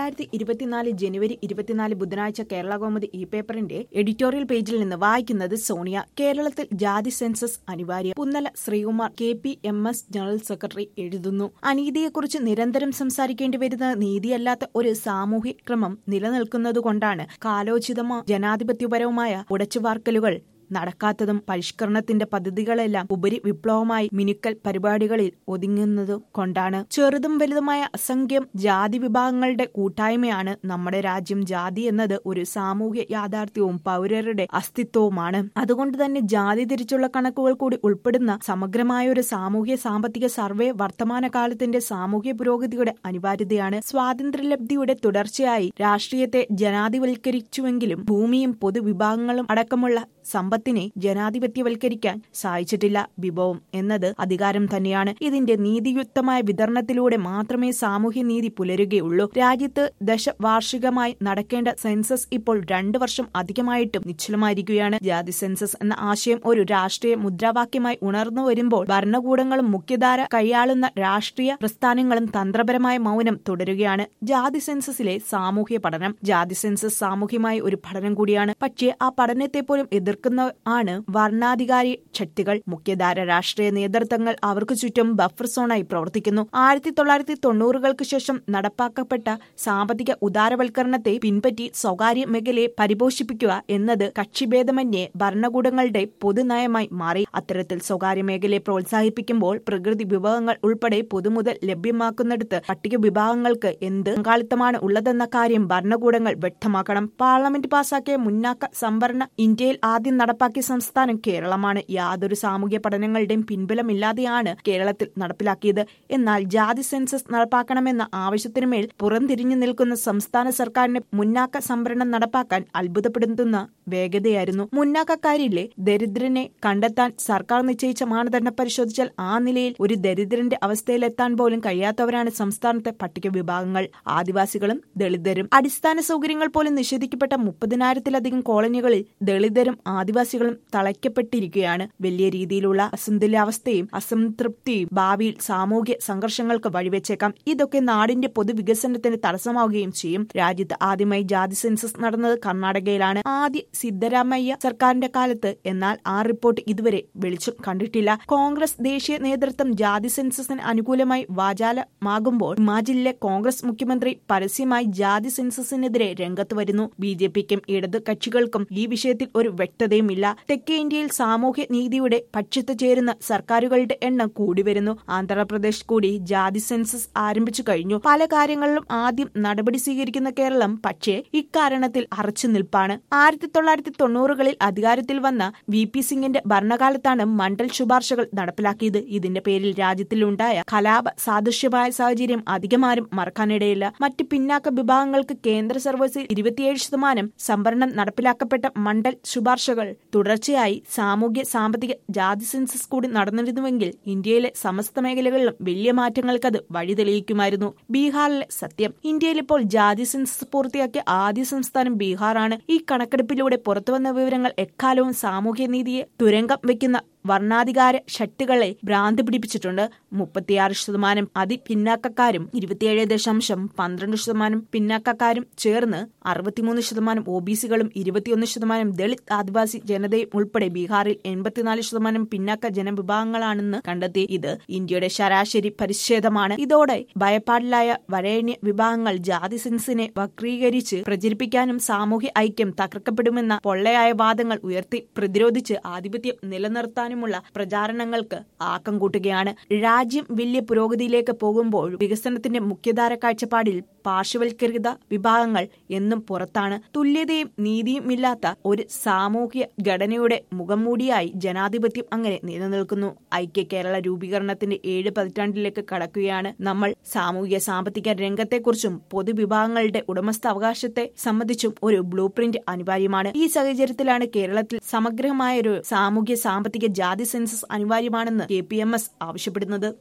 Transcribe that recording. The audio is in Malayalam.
രണ്ടായിരത്തി ഇരുപത്തിനാല് ജനുവരി ഇരുപത്തിനാല് ബുധനാഴ്ച കേരള കൗമുദി ഇ പേപ്പറിന്റെ എഡിറ്റോറിയൽ പേജിൽ നിന്ന് വായിക്കുന്നത് സോണിയ കേരളത്തിൽ ജാതി സെൻസസ് അനിവാര്യം Punnala Sreekumar K P M S general secretary എഴുതുന്നു അനീതിയെക്കുറിച്ച് നിരന്തരം സംസാരിക്കേണ്ടി വരുന്നത് നീതിയല്ലാത്ത ഒരു സാമൂഹ്യ ക്രമം നിലനിൽക്കുന്നതുകൊണ്ടാണ് കാലോചിതമോ ജനാധിപത്യപരവുമായ ഉടച്ചുവാർക്കലുകൾ നടക്കാത്തതും പരിഷ്കരണത്തിന്റെ പദ്ധതികളെല്ലാം ഉപരി വിപ്ലവമായി മിനുക്കൽ പരിപാടികളിൽ ഒതുങ്ങുന്നതും കൊണ്ടാണ് ചെറുതും വലുതുമായ അസംഖ്യം ജാതി വിഭാഗങ്ങളുടെ കൂട്ടായ്മയാണ് നമ്മുടെ രാജ്യം ജാതി എന്നത് ഒരു സാമൂഹ്യ യാഥാർത്ഥ്യവും പൗരരുടെ അസ്തിത്വവുമാണ് അതുകൊണ്ട് തന്നെ ജാതി തിരിച്ചുള്ള കണക്കുകൾ കൂടി ഉൾപ്പെടുന്ന സമഗ്രമായ ഒരു സാമൂഹ്യ സാമ്പത്തിക സർവേ വർത്തമാനകാലത്തിന്റെ സാമൂഹ്യ പുരോഗതിയുടെ അനിവാര്യതയാണ് സ്വാതന്ത്ര്യലബ്ധിയുടെ തുടർച്ചയായി രാഷ്ട്രീയത്തെ ജനാധിവൽക്കരിച്ചുവെങ്കിലും ഭൂമിയും പൊതുവിഭാഗങ്ങളും അടക്കമുള്ള സമ്പത്തിനെ ജനാധിപത്യവൽക്കരിക്കാൻ സാധിച്ചിട്ടില്ല വിഭവം എന്നത് അധികാരം തന്നെയാണ് ഇതിന്റെ നീതിയുക്തമായ വിതരണത്തിലൂടെ മാത്രമേ സാമൂഹ്യ നീതി പുലരുകയുള്ളൂ രാജ്യത്ത് ദശവാർഷികമായി നടക്കേണ്ട സെൻസസ് ഇപ്പോൾ രണ്ടു വർഷം അധികമായിട്ടും നിശ്ചലമായിരിക്കുകയാണ് ജാതി സെൻസസ് എന്ന ആശയം ഒരു രാഷ്ട്രീയ മുദ്രാവാക്യമായി ഉണർന്നു വരുമ്പോൾ ഭരണകൂടങ്ങളും മുഖ്യധാര കൈയാളുന്ന രാഷ്ട്രീയ പ്രസ്ഥാനങ്ങളും തന്ത്രപരമായ മൗനം തുടരുകയാണ് ജാതി സെൻസസിലെ സാമൂഹ്യ പഠനം ജാതി സെൻസസ് സാമൂഹ്യമായ ഒരു പഠനം കൂടിയാണ് പക്ഷേ ആ പഠനത്തെ പോലും എതിർക്കുന്ന ആണ് വർണ്ണാധികാരി ശക്തികൾ മുഖ്യധാര രാഷ്ട്രീയ നേതൃത്വങ്ങൾ അവർക്ക് ചുറ്റും ബഫർ സോണായി പ്രവർത്തിക്കുന്നു ആയിരത്തി തൊള്ളായിരത്തി തൊണ്ണൂറുകൾക്ക് ശേഷം നടപ്പാക്കപ്പെട്ട സാമ്പത്തിക ഉദാരവൽക്കരണത്തെ പിൻപറ്റി സ്വകാര്യ മേഖലയെ പരിപോഷിപ്പിക്കുക എന്നത് കക്ഷിഭേദമന്യേ ഭരണകൂടങ്ങളുടെ പൊതുനയമായി മാറി അത്തരത്തിൽ സ്വകാര്യ മേഖലയെ പ്രോത്സാഹിപ്പിക്കുമ്പോൾ പ്രകൃതി വിഭവങ്ങൾ ഉൾപ്പെടെ പൊതുമുതൽ ലഭ്യമാക്കുന്നിടത്ത് പട്ടിക വിഭാഗങ്ങൾക്ക് എന്ത് പങ്കാളിത്തമാണ് ഉള്ളതെന്ന കാര്യം ഭരണകൂടങ്ങൾ വ്യക്തമാക്കണം പാർലമെന്റ് പാസാക്കിയ മുന്നാക്ക സംവരണ ഇന്ത്യയിൽ ആദ്യം നടപ്പാക്കിയ സംസ്ഥാനം കേരളമാണ് യാതൊരു സാമൂഹ്യ പഠനങ്ങളുടെയും പിൻബലമില്ലാതെയാണ് കേരളത്തിൽ നടപ്പിലാക്കിയത് എന്നാൽ ജാതി സെൻസസ് നടപ്പാക്കണമെന്ന ആവശ്യത്തിനുമേൽ പുറംതിരിഞ്ഞു നിൽക്കുന്ന സംസ്ഥാന സർക്കാരിന്റെ മുന്നാക്ക സംവരണം നടപ്പാക്കാൻ അത്ഭുതപ്പെടുത്തുന്ന വേഗതയായിരുന്നു മുന്നാക്കക്കാരിലെ ദരിദ്രനെ കണ്ടെത്താൻ സർക്കാർ നിശ്ചയിച്ച മാനദണ്ഡം പരിശോധിച്ചാൽ ആ നിലയിൽ ഒരു ദരിദ്രന്റെ അവസ്ഥയിലെത്താൻ പോലും കഴിയാത്തവരാണ് സംസ്ഥാനത്തെ പട്ടിക വിഭാഗങ്ങൾ ആദിവാസികളും ദളിതരും അടിസ്ഥാന സൗകര്യങ്ങൾ പോലും നിഷേധിക്കപ്പെട്ട മുപ്പതിനായിരത്തിലധികം കോളനികളിൽ ദളിതരും ആദിവാസികളും തളയ്ക്കപ്പെട്ടിരിക്കുകയാണ് വലിയ രീതിയിലുള്ള അസന്തുലിതാവസ്ഥയും അസംതൃപ്തിയും ഭാവിയിൽ സാമൂഹ്യ സംഘർഷങ്ങൾക്ക് വഴിവെച്ചേക്കാം ഇതൊക്കെ നാടിന്റെ പൊതുവികസനത്തിന് തടസ്സമാവുകയും ചെയ്യും രാജ്യത്ത് ആദ്യമായി ജാതി സെൻസസ് നടന്നത് കർണാടകയിലാണ് ആദ്യ സിദ്ധരാമയ്യ സർക്കാരിന്റെ കാലത്ത് എന്നാൽ ആ റിപ്പോർട്ട് ഇതുവരെ വെളിച്ചം കണ്ടിട്ടില്ല കോൺഗ്രസ് ദേശീയ നേതൃത്വം ജാതി സെൻസസിന് അനുകൂലമായി വാചാലമാകുമ്പോൾ ഹിമാചലിലെ കോൺഗ്രസ് മുഖ്യമന്ത്രി പരസ്യമായി ജാതി സെൻസസിനെതിരെ രംഗത്ത് വരുന്നു ബി ജെ പിക്കും ഇടത് കക്ഷികൾക്കും ഈ വിഷയത്തിൽ ഒരു വ്യക്തതയുമില്ല തെക്കേ ഇന്ത്യയിൽ സാമൂഹ്യ നീതിയുടെ പക്ഷത്ത് ചേരുന്ന സർക്കാരുകളുടെ എണ്ണം കൂടി വരുന്നു ആന്ധ്രാപ്രദേശ് കൂടി ജാതി സെൻസസ് ആരംഭിച്ചു കഴിഞ്ഞു പല കാര്യങ്ങളിലും ആദ്യം നടപടി സ്വീകരിക്കുന്ന കേരളം പക്ഷേ ഇക്കാരണത്തിൽ അറച്ചു നിൽപ്പാണ് ആയിരത്തി തൊള്ളായിരത്തി തൊണ്ണൂറുകളിൽ അധികാരത്തിൽ വന്ന വി പി സിംഗിന്റെ ഭരണകാലത്താണ് മണ്ഡൽ ശുപാർശകൾ നടപ്പിലാക്കിയത് ഇതിന്റെ പേരിൽ രാജ്യത്തിലുണ്ടായ കലാപ സാദൃശ്യമായ സാഹചര്യം അധികമാരും മറക്കാനിടയില്ല മറ്റ് പിന്നാക്ക വിഭാഗങ്ങൾക്ക് കേന്ദ്ര സർവീസിൽ ഇരുപത്തിയേഴ് ശതമാനം സംവരണം നടപ്പിലാക്കപ്പെട്ട മണ്ഡൽ ശുപാർശകൾ തുടർച്ചയായി സാമൂഹ്യ സാമ്പത്തിക ജാതി സെൻസസ് കൂടി നടന്നിരുന്നുവെങ്കിൽ ഇന്ത്യയിലെ സമസ്ത മേഖലകളിലും വലിയ മാറ്റങ്ങൾക്കത് വഴി തെളിയിക്കുമായിരുന്നു ബീഹാറിലെ സത്യം ഇന്ത്യയിൽ ഇപ്പോൾ ജാതി സെൻസസ് പൂർത്തിയാക്കിയ ആദ്യ സംസ്ഥാനം ബീഹാറാണ് ഈ കണക്കെടുപ്പിലൂടെ പുറത്തുവന്ന വിവരങ്ങൾ എക്കാലവും സാമൂഹ്യനീതിയെ തുരങ്കം വെക്കുന്ന വർണ്ണാധികാര ശക്തികളെ ഭ്രാന്തി പിടിപ്പിച്ചിട്ടുണ്ട് മുപ്പത്തിയാറ് ശതമാനം അതിപിന്നാക്കക്കാരും ഇരുപത്തിയേഴ് ദശാംശം പന്ത്രണ്ട് ശതമാനം പിന്നാക്കക്കാരും ചേർന്ന് അറുപത്തിമൂന്ന് ശതമാനം ഒ ബി സികളും ഇരുപത്തിയൊന്ന് ശതമാനം ദളിത് ആദിവാസി ജനതയും ഉൾപ്പെടെ ബീഹാറിൽ എൺപത്തിനാല് ശതമാനം പിന്നാക്ക ജനവിഭാഗങ്ങളാണെന്ന് കണ്ടെത്തി ഇത് ഇന്ത്യയുടെ ശരാശരി പരിച്ഛേദമാണ് ഇതോടെ ഭയപ്പാടിലായ വരേണ്യ വിഭാഗങ്ങൾ ജാതി സെൻസിനെ വക്രീകരിച്ച് പ്രചരിപ്പിക്കാനും സാമൂഹ്യ ഐക്യം തകർക്കപ്പെടുമെന്ന പൊള്ളയായ വാദങ്ങൾ ഉയർത്തി പ്രതിരോധിച്ച് ആധിപത്യം നിലനിർത്താൻ നടത്താനുമുള്ള പ്രചാരണങ്ങൾക്ക് ആക്കം കൂട്ടുകയാണ് രാജ്യം വലിയ പുരോഗതിയിലേക്ക് പോകുമ്പോൾ വികസനത്തിന്റെ മുഖ്യധാര കാഴ്ചപ്പാടിൽ പാർശ്വവൽക്കരിത വിഭാഗങ്ങൾ എന്നും പുറത്താണ് തുല്യതയും നീതിയും ഇല്ലാത്ത ഒരു സാമൂഹ്യ ഘടനയുടെ മുഖംമൂടിയായി ജനാധിപത്യം അങ്ങനെ നിലനിൽക്കുന്നു ഐക്യ കേരള രൂപീകരണത്തിന്റെ ഏഴ് പതിറ്റാണ്ടിലേക്ക് കടക്കുകയാണ് നമ്മൾ സാമൂഹ്യ സാമ്പത്തിക രംഗത്തെക്കുറിച്ചും പൊതുവിഭാഗങ്ങളുടെ ഉടമസ്ഥാവകാശത്തെ സംബന്ധിച്ചും ഒരു ബ്ലൂ പ്രിന്റ് അനിവാര്യമാണ് ഈ സാഹചര്യത്തിലാണ് കേരളത്തിൽ സമഗ്രമായ ഒരു സാമൂഹ്യ സാമ്പത്തിക ജാതി സെൻസസ് അനിവാര്യമാണെന്ന് കെ പി എം എസ് ആവശ്യപ്പെടുന്നത്